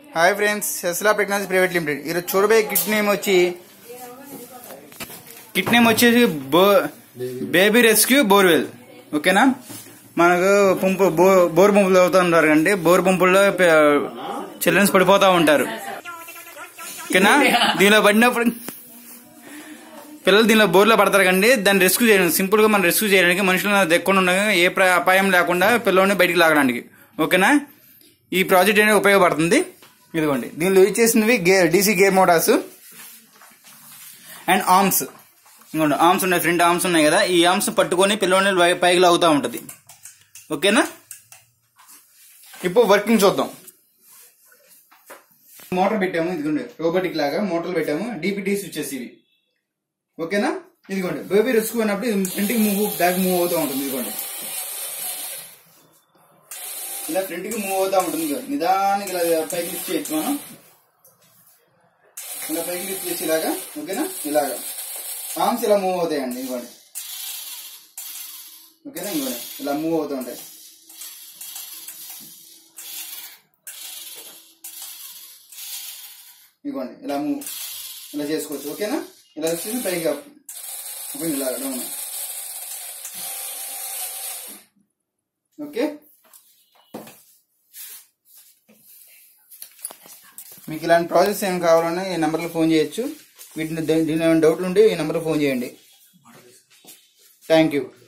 Hi friends సెస్లా pregnancy private limited ఈరోజు చూడబోయే కిట్ నేమ్ వచ్చి కిట్ నేమ్ వచ్చేసి బో బేబీ రెస్క్యూ బోర్వెల్ ఓకేనా మనకు పంపు బో బోర్ పంపులు అవుతూ ఉంటారు కండి బోర్ పంపుల్లో చిల్డ్రన్స్ పడిపోతూ ఉంటారు ఓకేనా దీనిలో పడినప్పుడు పిల్లలు దీనిలో బోర్లో పడతారు కండి దాన్ని రెస్క్యూ చేయడానికి సింపుల్ గా మనం రెస్క్యూ చేయడానికి మనుషులను దెక్కకుండా ఉండగా ఏ ప్ర- అపాయం లేకుండా పిల్లల్ని బయటికి లాగడానికి ఓకేనా ఈ ప్రాజెక్ట్ అనేది ఉపయోగపడుతుంది ఇదిగోండి దీనిలో యూజ్ చేసినవి gear DC gear motors and arms ఇంకోండి ఆర్మ్స్ ఉన్నాయి ఫ్రంట్ ఆర్మ్స్ ఉన్నాయి కదా ఈ ఆర్మ్స్ పట్టుకొని పిల్లల్ని పై- పైకి లాగుతూ ఉంటుంది ఓకేనా ఇప్పుడు వర్కింగ్ చూద్దాం మోటార్ పెట్టాము ఇదిగోండి రోబోటిక్ లాగా మోటార్లు పెట్టాము డిపిటి స్విచ్చెస్ ఇవి ఓకేనా ఇదిగోండి బేబీ రెస్క్యూ అన్నప్పుడు ఫ్రంట్కి మూవ్ బ్యాక్ మూవ్ అవుతూ ఉంటుంది ఇదిగోండి ఇలా ఫ్రంట్కి మూవ్ అవుతూ ఉంటుంది ఇదిగో. నిదానికి ఇలా పైకి లిఫ్ట్ చేయొచ్చు మనం ఇలా పైకి లిఫ్ట్ చేసి ఇలాగా ఓకేనా ఇలాగా ఆర్మ్స్ ఇలా మూవ్ అవుతాయండి ఇదిగోండి ఓకేనా ఇదిగోండి ఇలా మూవ్ అవుతూ ఉంటాయి ఇదిగోండి ఇలా మూవ్ ఇలా చేసుకోవచ్చు ఓకేనా ఇలా వచ్చేసి పైకి up. ఓకే ఇలా డౌన్ ఓకే మీకు ఇలాంటి ప్రాజెక్ట్స్ ఏం కావాలన్నా ఈ నెంబర్లో ఫోన్ చేయొచ్చు వీటిని దీని ఏమైనా డౌట్లు ఉంటే ఈ నెంబర్లో ఫోన్ చేయండి థ్యాంక్ యూ